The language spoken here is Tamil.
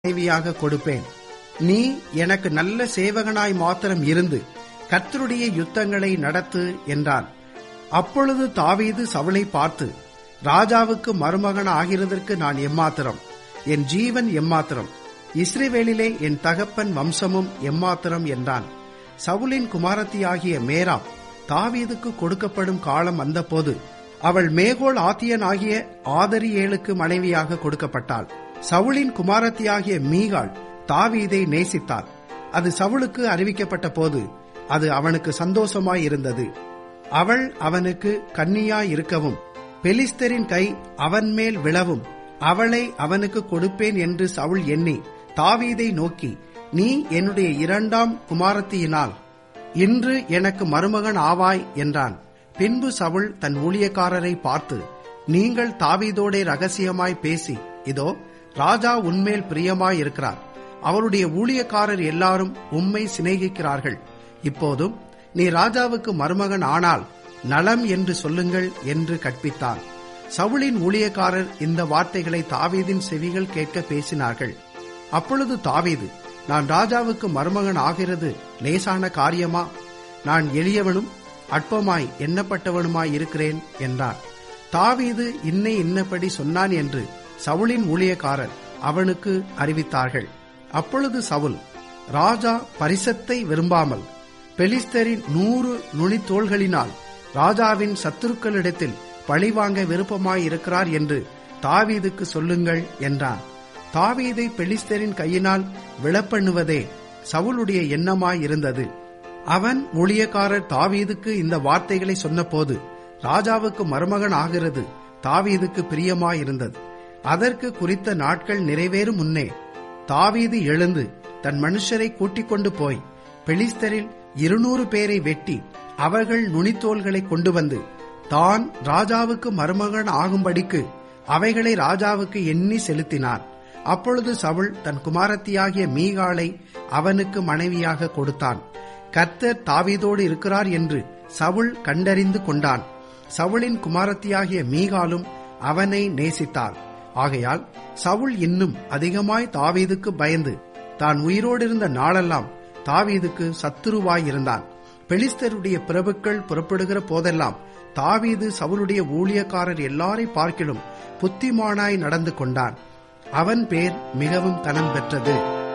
மனைவியாக கொடுப்பேன் நீ எனக்கு நல்ல சேவகனாய் மாத்திரம் இருந்து கர்த்தருடைய யுத்தங்களை நடத்து என்றான் அப்பொழுது தாவீது சவுளை பார்த்து ராஜாவுக்கு மருமகன் ஆகிறதற்கு நான் எம்மாத்திரம் என் ஜீவன் எம்மாத்திரம் இஸ்ரேவேலிலே என் தகப்பன் வம்சமும் எம்மாத்திரம் என்றான் சவுலின் குமாரத்தியாகிய மேராம் தாவீதுக்கு கொடுக்கப்படும் காலம் வந்தபோது அவள் மேகோள் ஆத்தியன் ஆகிய ஆதரியேலுக்கு மனைவியாக கொடுக்கப்பட்டாள் சவுலின் குமாரத்தியாகிய மீகாள் தாவீதை நேசித்தாள் அது சவுலுக்கு அறிவிக்கப்பட்ட போது அது அவனுக்கு சந்தோஷமாய் இருந்தது அவள் அவனுக்கு கன்னியாய் இருக்கவும் பெலிஸ்தரின் கை அவன் மேல் விழவும் அவளை அவனுக்கு கொடுப்பேன் என்று சவுல் எண்ணி தாவீதை நோக்கி நீ என்னுடைய இரண்டாம் குமாரத்தியினால் இன்று எனக்கு மருமகன் ஆவாய் என்றான் பின்பு சவுல் தன் ஊழியக்காரரை பார்த்து நீங்கள் தாவீதோடே ரகசியமாய் பேசி இதோ ராஜா உன்மேல் பிரியமாய் இருக்கிறார் அவருடைய ஊழியக்காரர் எல்லாரும் உம்மை சிநேகிக்கிறார்கள் இப்போதும் நீ ராஜாவுக்கு மருமகன் ஆனால் நலம் என்று சொல்லுங்கள் என்று கற்பித்தான் சவுளின் ஊழியக்காரர் இந்த வார்த்தைகளை தாவீதின் செவிகள் கேட்க பேசினார்கள் அப்பொழுது தாவீது நான் ராஜாவுக்கு மருமகன் ஆகிறது லேசான காரியமா நான் எளியவனும் அற்பமாய் எண்ணப்பட்டவனுமாய் இருக்கிறேன் என்றார் தாவீது இன்னை இன்னபடி சொன்னான் என்று சவுளின் ஊழியக்காரர் அவனுக்கு அறிவித்தார்கள் அப்பொழுது சவுல் ராஜா பரிசத்தை விரும்பாமல் பெலிஸ்தரின் நூறு நுனித்தோள்களினால் ராஜாவின் சத்துருக்களிடத்தில் பழிவாங்க விருப்பமாய் இருக்கிறார் என்று தாவீதுக்கு சொல்லுங்கள் என்றான் தாவீதை பெலிஸ்தரின் கையினால் விழப்பண்ணுவதே சவுளுடைய எண்ணமாய் இருந்தது அவன் ஊழியக்காரர் தாவீதுக்கு இந்த வார்த்தைகளை சொன்னபோது ராஜாவுக்கு மருமகன் ஆகிறது தாவீதுக்கு பிரியமாயிருந்தது அதற்கு குறித்த நாட்கள் நிறைவேறும் முன்னே தாவீது எழுந்து தன் மனுஷரை கூட்டிக் கொண்டு போய் பெலிஸ்தரில் இருநூறு பேரை வெட்டி அவர்கள் நுனித்தோள்களை கொண்டு வந்து தான் ராஜாவுக்கு மருமகன் ஆகும்படிக்கு அவைகளை ராஜாவுக்கு எண்ணி செலுத்தினான் அப்பொழுது சவுல் தன் குமாரத்தியாகிய மீகாளை அவனுக்கு மனைவியாக கொடுத்தான் கர்த்தர் தாவீதோடு இருக்கிறார் என்று சவுல் கண்டறிந்து கொண்டான் சவுளின் குமாரத்தியாகிய மீகாலும் அவனை நேசித்தாள் ஆகையால் சவுல் இன்னும் அதிகமாய் தாவீதுக்கு பயந்து தான் உயிரோடு இருந்த நாளெல்லாம் தாவீதுக்கு சத்துருவாயிருந்தான் பெலிஸ்தருடைய பிரபுக்கள் புறப்படுகிற போதெல்லாம் தாவீது சவுளுடைய ஊழியக்காரர் எல்லாரை பார்க்கிலும் புத்திமானாய் நடந்து கொண்டான் அவன் பேர் மிகவும் கனம் பெற்றது